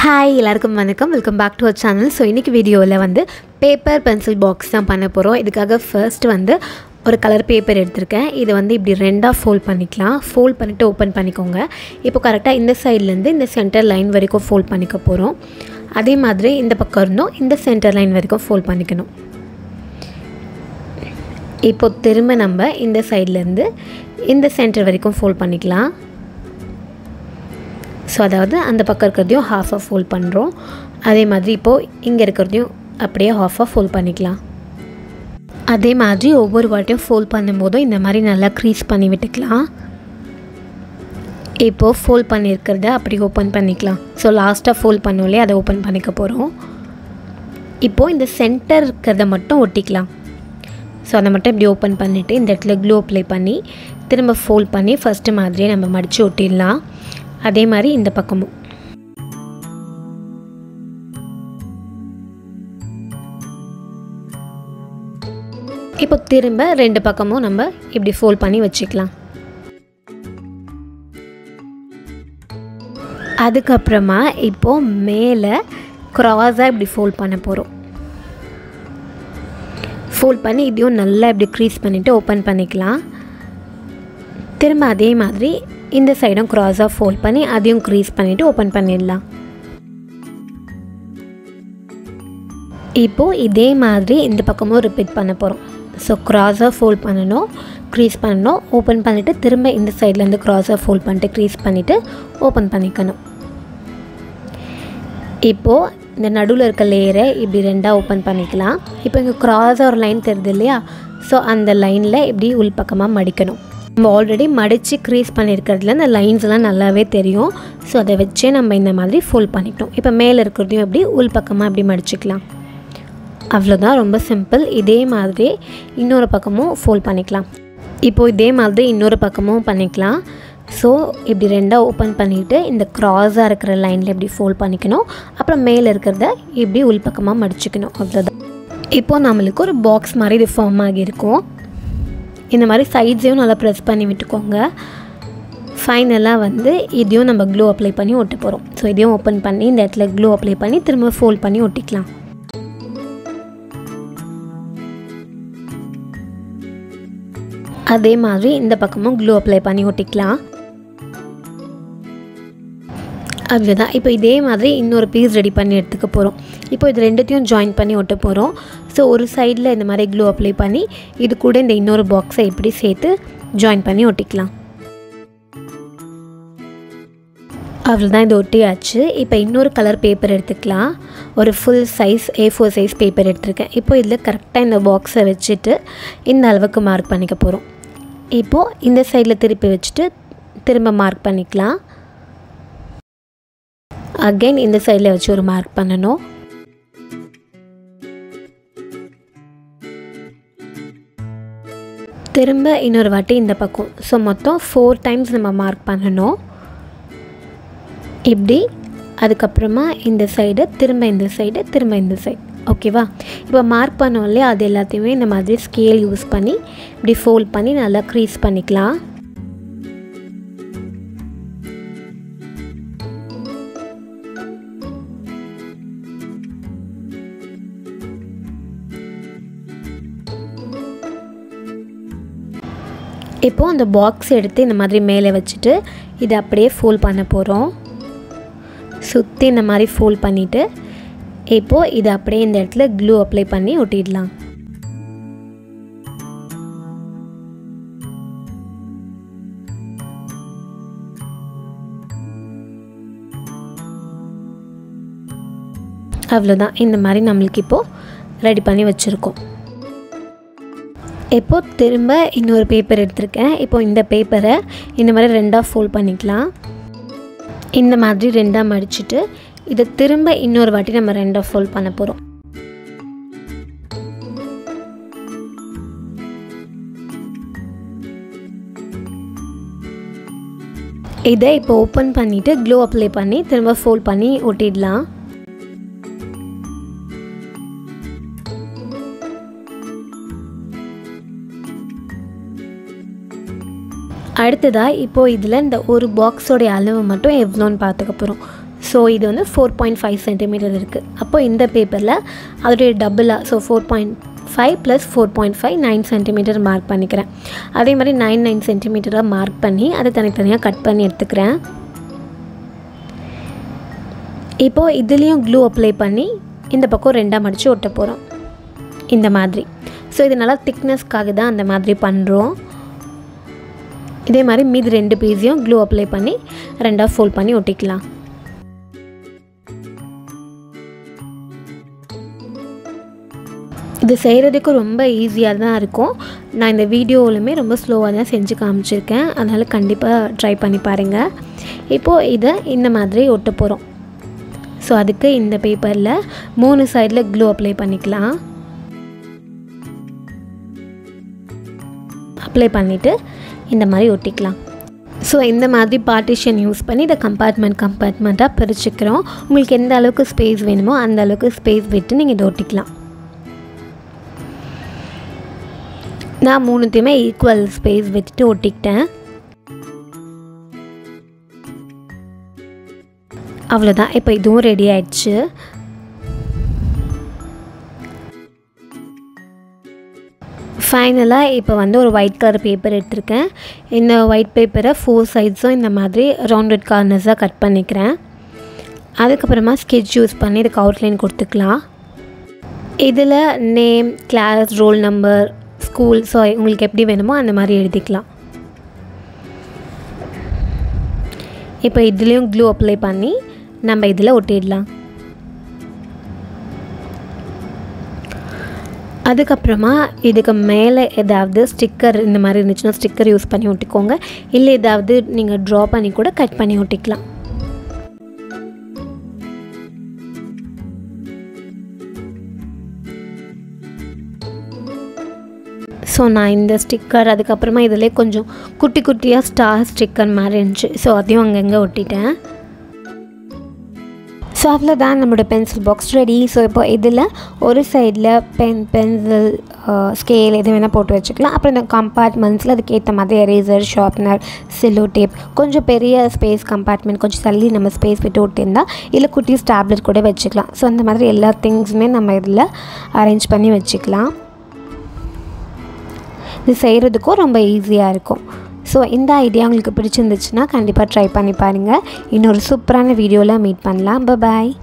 hi எல்லாருக்கும் வணக்கம் welcome back to our channel so இன்றைக்கி வீடியோவில் வந்து பேப்பர் பென்சில் பாக்ஸ் தான் பண்ண போகிறோம் இதுக்காக ஃபர்ஸ்ட் வந்து ஒரு கலர் பேப்பர் எடுத்திருக்கேன் இதை வந்து இப்படி ரெண்டாக ஃபோல்ட் பண்ணிக்கலாம் ஃபோல்ட் பண்ணிவிட்டு ஓப்பன் பண்ணிக்கோங்க இப்போ கரெக்டாக இந்த சைட்லேருந்து இந்த சென்டர் லைன் வரைக்கும் ஃபோல்ட் பண்ணிக்க போகிறோம் அதே மாதிரி இந்த பக்கம் இருந்தும் இந்த சென்டர் லைன் வரைக்கும் ஃபோல்ட் பண்ணிக்கணும் இப்போ திரும்ப நம்ம இந்த சைட்லேருந்து இந்த சென்டர் வரைக்கும் ஃபோல்ட் பண்ணிக்கலாம் ஸோ அதாவது அந்த பக்கம் இருக்கிறதையும் ஹாஃபாக ஃபோல்ட் பண்ணுறோம் அதே மாதிரி இப்போது இங்கே இருக்கிறதையும் அப்படியே ஹாஃபாக ஃபோல்ட் பண்ணிக்கலாம் அதே மாதிரி ஒவ்வொரு வாட்டியும் ஃபோல்ட் பண்ணும்போதும் இந்த மாதிரி நல்லா க்ரீஸ் பண்ணி விட்டுக்கலாம் இப்போது ஃபோல்ட் பண்ணியிருக்கிறத அப்படி ஓப்பன் பண்ணிக்கலாம் ஸோ லாஸ்ட்டாக ஃபோல்ட் பண்ணோலே அதை ஓப்பன் பண்ணிக்க போகிறோம் இப்போது இந்த சென்டர் இருக்கிறத மட்டும் ஒட்டிக்கலாம் ஸோ அதை மட்டும் இப்படி ஓப்பன் பண்ணிவிட்டு இந்த இடத்துல க்ளூ அப்ளை பண்ணி திரும்ப ஃபோல்ட் பண்ணி ஃபஸ்ட்டு மாதிரியே நம்ம மடித்து ஒட்டிடலாம் அதே மாதிரி இந்த பக்கமும் இப்போ திரும்ப ரெண்டு பக்கமும் நம்ம இப்படி ஃபோல்ட் பண்ணி வச்சுக்கலாம் அதுக்கப்புறமா இப்போது மேலே க்ராஸாக இப்படி ஃபோல்ட் பண்ண போகிறோம் ஃபோல்ட் பண்ணி இதையும் நல்லா இப்படி க்ரீஸ் பண்ணிவிட்டு ஓப்பன் பண்ணிக்கலாம் திரும்ப அதே மாதிரி இந்த சைடும் க்ராஸாக ஃபோல்ட் பண்ணி அதையும் க்ரீஸ் பண்ணிவிட்டு ஓப்பன் பண்ணிடலாம் இப்போது இதே மாதிரி இந்த பக்கமும் ரிப்பீட் பண்ண போகிறோம் ஸோ க்ராஸாக ஃபோல்ட் பண்ணணும் க்ரீஸ் பண்ணணும் ஓப்பன் பண்ணிவிட்டு திரும்ப இந்த சைட்லேருந்து க்ராஸாக ஃபோல்ட் பண்ணிட்டு க்ரீஸ் பண்ணிவிட்டு ஓப்பன் பண்ணிக்கணும் இப்போது இந்த நடுவில் இருக்க லேயரை இப்படி ரெண்டாக ஓப்பன் பண்ணிக்கலாம் இப்போ இங்கே க்ராஸாக ஒரு லைன் தெரியுது இல்லையா ஸோ அந்த லைனில் இப்படி உள்பக்கமாக மடிக்கணும் நம்ம ஆல்ரெடி மடித்து க்ரீஸ் பண்ணியிருக்கிறதுல இந்த லைன்ஸ்லாம் நல்லாவே தெரியும் ஸோ அதை வச்சே நம்ம இந்த மாதிரி ஃபோல்ட் பண்ணிட்டோம் இப்போ மேலே இருக்கிறதையும் எப்படி உள்பக்கமாக இப்படி மடிச்சுக்கலாம் அவ்வளோதான் ரொம்ப சிம்பிள் இதே மாதிரி இன்னொரு பக்கமும் ஃபோல்ட் பண்ணிக்கலாம் இப்போது இதே மாதிரி இன்னொரு பக்கமும் பண்ணிக்கலாம் ஸோ இப்படி ரெண்டாக ஓப்பன் பண்ணிவிட்டு இந்த க்ராஸாக இருக்கிற லைனில் இப்படி ஃபோல்ட் பண்ணிக்கணும் அப்புறம் மேலே இருக்கிறத இப்படி உள்பக்கமாக மடிச்சுக்கணும் அவ்வளோதான் இப்போது நம்மளுக்கு ஒரு பாக்ஸ் மாதிரி இது ஃபார்ம் ஆகியிருக்கும் இந்த மாதிரி சைட்ஸையும் நல்லா ப்ரெஸ் பண்ணி விட்டுக்கோங்க ஃபைனலாக வந்து இதையும் நம்ம க்ளூ அப்ளை பண்ணி ஒட்ட போகிறோம் ஸோ இதையும் ஓப்பன் பண்ணி இந்த இடத்துல க்ளூ அப்ளை பண்ணி திரும்ப ஃபோல்ட் பண்ணி ஒட்டிக்கலாம் அதே மாதிரி இந்த பக்கமும் க்ளூ அப்ளை பண்ணி ஒட்டிக்கலாம் அதுதான் இப்போ இதே மாதிரி இன்னொரு பீஸ் ரெடி பண்ணி எடுத்துக்க போகிறோம் இப்போ இது ரெண்டுத்தையும் ஜாயின் பண்ணி ஒட்ட போகிறோம் ஸோ ஒரு சைடில் இந்த மாதிரி க்ளூ அப்ளை பண்ணி இது கூட இந்த இன்னொரு பாக்ஸை இப்படி சேர்த்து ஜாயின் பண்ணி ஒட்டிக்கலாம் அவ்வளோதான் இது ஒட்டியாச்சு இப்போ இன்னொரு கலர் பேப்பர் எடுத்துக்கலாம் ஒரு full size A four size paper எடுத்திருக்கேன் இப்போ இதில் கரெக்டாக இந்த பாக்ஸை வச்சுட்டு இந்த அளவுக்கு மார்க் பண்ணிக்க போகிறோம் இப்போது இந்த சைடில் திருப்பி வச்சுட்டு திரும்ப மார்க் பண்ணிக்கலாம் அகைன் இந்த சைடில் வச்சு ஒரு மார்க் பண்ணணும் திரும்ப இன்னொரு வாட்டி இந்த பக்கம் ஸோ மொத்தம் ஃபோர் டைம்ஸ் நம்ம மார்க் பண்ணணும் இப்படி அதுக்கப்புறமா இந்த சைடு திரும்ப இந்த சைடு திரும்ப இந்த சைடு ஓகேவா இப்போ மார்க் பண்ணோம் இல்லையா அது எல்லாத்தையுமே இந்த மாதிரி ஸ்கேல் யூஸ் பண்ணி இப்படி ஃபோல்ட் பண்ணி நல்லா க்ரீஸ் பண்ணிக்கலாம் இப்போது அந்த பாக்ஸ் எடுத்து இந்த மாதிரி மேலே வச்சுட்டு இதை அப்படியே ஃபோல்ட் பண்ண போகிறோம் சுற்றி இந்த மாதிரி ஃபோல்ட் பண்ணிவிட்டு இப்போது இதை அப்படியே இந்த இடத்துல க்ளூ அப்ளை பண்ணி ஒட்டிடலாம் அவ்வளோதான் இந்த மாதிரி நம்மளுக்கு இப்போது ரெடி பண்ணி வச்சுருக்கோம் இப்போது திரும்ப இன்னொரு பேப்பர் எடுத்திருக்கேன் இப்போது இந்த பேப்பரை இந்த மாதிரி ரெண்டாக ஃபோல்ட் பண்ணிக்கலாம் இந்த மாதிரி ரெண்டாக மடிச்சுட்டு இதை திரும்ப இன்னொரு வாட்டி நம்ம ரெண்டாக ஃபோல்ட் பண்ண போகிறோம் இதை இப்போ ஓப்பன் பண்ணிவிட்டு க்ளோ அப்ளை பண்ணி திரும்ப ஃபோல்ட் பண்ணி ஒட்டிடலாம் அடுத்ததாக இப்போது இதில் இந்த ஒரு பாக்ஸோடைய அளவு மட்டும் எவ்வளோன்னு பார்த்துக்க போகிறோம் ஸோ இது வந்து ஃபோர் பாயிண்ட் ஃபைவ் சென்டிமீட்டர் இருக்குது அப்போ இந்த பேப்பரில் அதோடைய டபுளாக so four point five plus four point five nine centimetre mark பண்ணிக்கிறேன் அதே மாதிரி நைன் நைன் சென்டிமீட்டராக மார்க் பண்ணி அதை தனித்தனியாக கட் பண்ணி எடுத்துக்கிறேன் இப்போது இதுலேயும் க்ளூ அப்ளை பண்ணி இந்த பக்கம் ரெண்டாக மடித்து ஒட்ட போகிறோம் இந்த மாதிரி ஸோ இது நல்லா திக்னஸ்க்காக தான் அந்த மாதிரி பண்ணுறோம் இதே மாதிரி மீதி ரெண்டு பீஸையும் க்ளூ அப்ளை பண்ணி ரெண்டாக ஃபோல்ட் பண்ணி ஒட்டிக்கலாம் இது செய்கிறதுக்கு ரொம்ப ஈஸியாக தான் இருக்கும் நான் இந்த வீடியோவிலுமே ரொம்ப ஸ்லோவாக தான் செஞ்சு காமிச்சிருக்கேன் அதனால் கண்டிப்பாக ட்ரை பண்ணி பாருங்கள் இப்போது இதை இந்த மாதிரி ஒட்ட போகிறோம் ஸோ அதுக்கு இந்த பேப்பரில் மூணு சைடில் க்ளூ அப்ளை பண்ணிக்கலாம் அப்ளை பண்ணிவிட்டு இந்த மாதிரி ஒட்டிக்கலாம் ஸோ இந்த மாதிரி பார்ட்டிஷன் யூஸ் பண்ணி இதை கம்பார்ட்மெண்ட் கம்பார்ட்மெண்ட்டாக பிரிச்சுக்கிறோம் உங்களுக்கு எந்த அளவுக்கு ஸ்பேஸ் வேணுமோ அந்த அளவுக்கு ஸ்பேஸ் விட்டு நீங்கள் இதை ஒட்டிக்கலாம் நான் மூணுத்தையுமே ஈக்குவல் ஸ்பேஸ் விட்டுட்டு ஒட்டிக்கிட்டேன் அவ்வளோதான் இப்போ இதுவும் ரெடி ஆயிடுச்சு ஃபைனலாக இப்போ வந்து ஒரு ஒயிட் கலர் பேப்பர் எடுத்திருக்கேன் இந்த ஒயிட் பேப்பரை ஃபோர் சைட்ஸும் இந்த மாதிரி ரவுண்டட் கார்னர்ஸாக கட் பண்ணிக்கிறேன் அதுக்கப்புறமா ஸ்கெட்ச் யூஸ் பண்ணி இதுக்கு அவுட்லைன் கொடுத்துக்கலாம் இதில் name class roll number school so உங்களுக்கு எப்படி வேணுமோ அந்த மாதிரி எழுதிக்கலாம் இப்போ இதுலேயும் க்ளூ அப்ளை பண்ணி நம்ம இதில் ஒட்டிடலாம் அதுக்கப்புறமா இதுக்கு மேலே ஏதாவது ஸ்டிக்கர் இந்த மாதிரி இருந்துச்சுன்னா ஸ்டிக்கர் யூஸ் பண்ணி ஒட்டிக்கோங்க இல்லை ஏதாவது நீங்கள் ட்ரா பண்ணி கூட கட் பண்ணி ஒட்டிக்கலாம் ஸோ நான் இந்த ஸ்டிக்கர் அதுக்கப்புறமா இதிலே கொஞ்சம் குட்டி குட்டியாக ஸ்டார் ஸ்டிக்கர் மாதிரி இருந்துச்சு ஸோ அதையும் அங்கங்கே ஒட்டிட்டேன் ஸோ அவ்வளோதான் நம்மளோட பென்சில் பாக்ஸ் ரெடி ஸோ இப்போ இதில் ஒரு சைடில் பென் பென்சில் ஸ்கேல் எது வேணால் போட்டு வச்சுக்கலாம் அப்புறம் இந்த கம்பார்ட்மெண்ட்ஸில் அதுக்கேற்ற மாதிரி எரேசர் ஷார்ப்னர் சில்லோ டேப் கொஞ்சம் பெரிய ஸ்பேஸ் கம்பார்ட்மெண்ட் கொஞ்சம் தள்ளி நம்ம ஸ்பேஸ் விட்டு விட்டுருந்தா இல்லை குட்டி ஸ்டாப்லெட் கூட வச்சுக்கலாம் ஸோ அந்த மாதிரி எல்லா திங்ஸுமே நம்ம இதில் அரேஞ்ச் பண்ணி வச்சுக்கலாம் இது செய்கிறதுக்கும் ரொம்ப ஈஸியாக இருக்கும் ஸோ இந்த ஐடியா உங்களுக்கு பிடிச்சிருந்துச்சுன்னா கண்டிப்பாக ட்ரை பண்ணி பாருங்கள் இன்னொரு சூப்பரான வீடியோவில் மீட் பண்ணலாம் பாய்